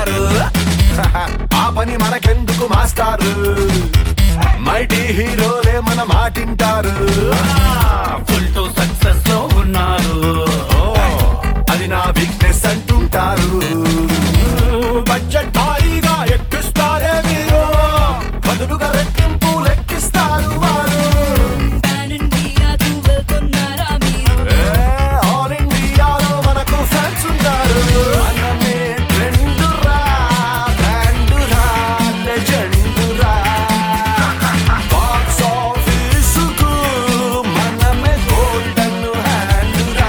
అంటారు ఆ పని మనకెందుకు మాస్టారు మైటీ హీరోలే మన మాటింటారు ఫుల్ టు సక్సెస్ లో ఉన్నారు ఓ, అది నా వీక్నెస్ అంటుంటారు బడ్జెట్ భారీగా ఎక్కిస్తారే మీరు బదులుగా రెట్టింపు లెక్కిస్తారు వారు పాన్ ఇండియాకు వెళ్తున్నారా మీరు ఏ, ఆల్ ఇండియాలో మనకు ఫ్యాన్స్ ఉన్నారు మనమే ట్రెండురా, బ్రాండురా, లెజెండురా. బాక్స్ ఆఫీసుకు మనమే గోల్డెన్ హ్యాండురా.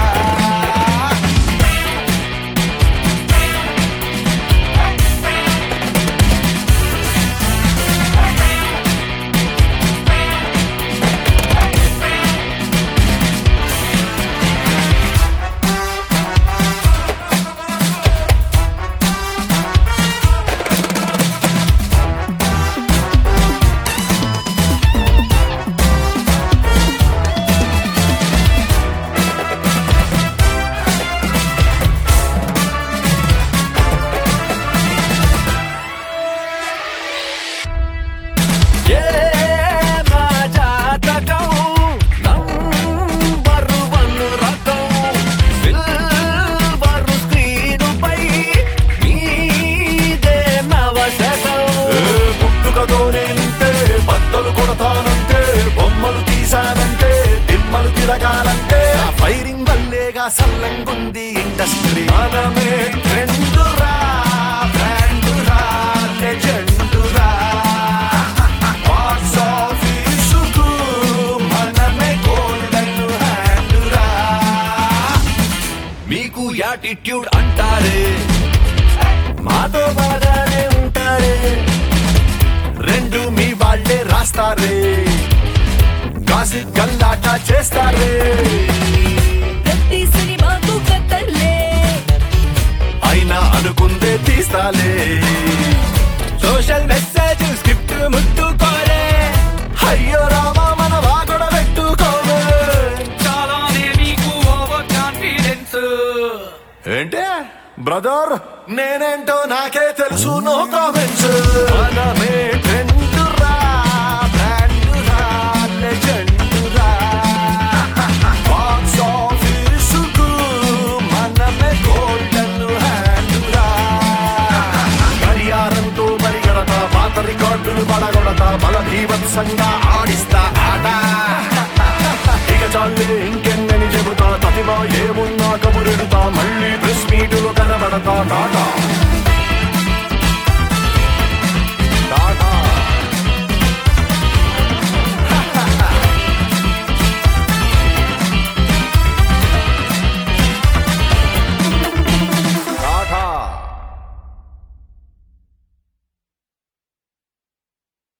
ఏ నా జాతకం నంబర్ వన్ రకం సిల్వర్ స్క్రీనుపై మీదే నవశకం పుట్టుకతోనే నింటే బద్దలు కొడతానంటే బొమ్మలు తీసానంటే దిమ్మలు తిరగాలంటే ఆ ఫైరింగ్ వల్లేగా సల్లంగుంది ఇండస్ట్రీ మనమే ట్రెండురా బ్రాండురా లెజెండురా బాక్స్ ఆఫీసుకు మనమే గోల్డెన్ హ్యాండురా మీకు యాటిట్యూడ్ అంటారే మాతో బాగానే ఉంటారే రెండు మీ వాళ్ళే రాస్తారే కాసి గల్లాట చేస్తారే ప్రతి సినిమాకు కత్తర్లే అయినా అనుకుందే తీస్తాలే సోషల్ మెసేజ్ స్క్రిప్ట్ ముట్టుకోలే అయ్యో రామా మన వాగొడ పెట్టుకోలే చాలా మీకు ఓవర్ కాన్ఫిడెన్స్ ఏంటే బ్రదర్ నేనేంటో నాకే తెలుసు నో కామెంట్స్ మనమే ట్రెండురా బ్రాండురా లెజెండురా బాక్స్ ఆఫీసుకు మనమే గోల్డెన్ హ్యాండురా పరిహారంతో పరిగెడతా పాత రికార్డులు పడగొడత బల భీభత్సంగా ఆడిస్తా ఆట ఇక చాలే ఇంకెన్నని చెబుతా తతిమా ఏమున్నా కబురెడుతా మళ్ళీ ప్రెస్ మీటులు కనబడతా టాటా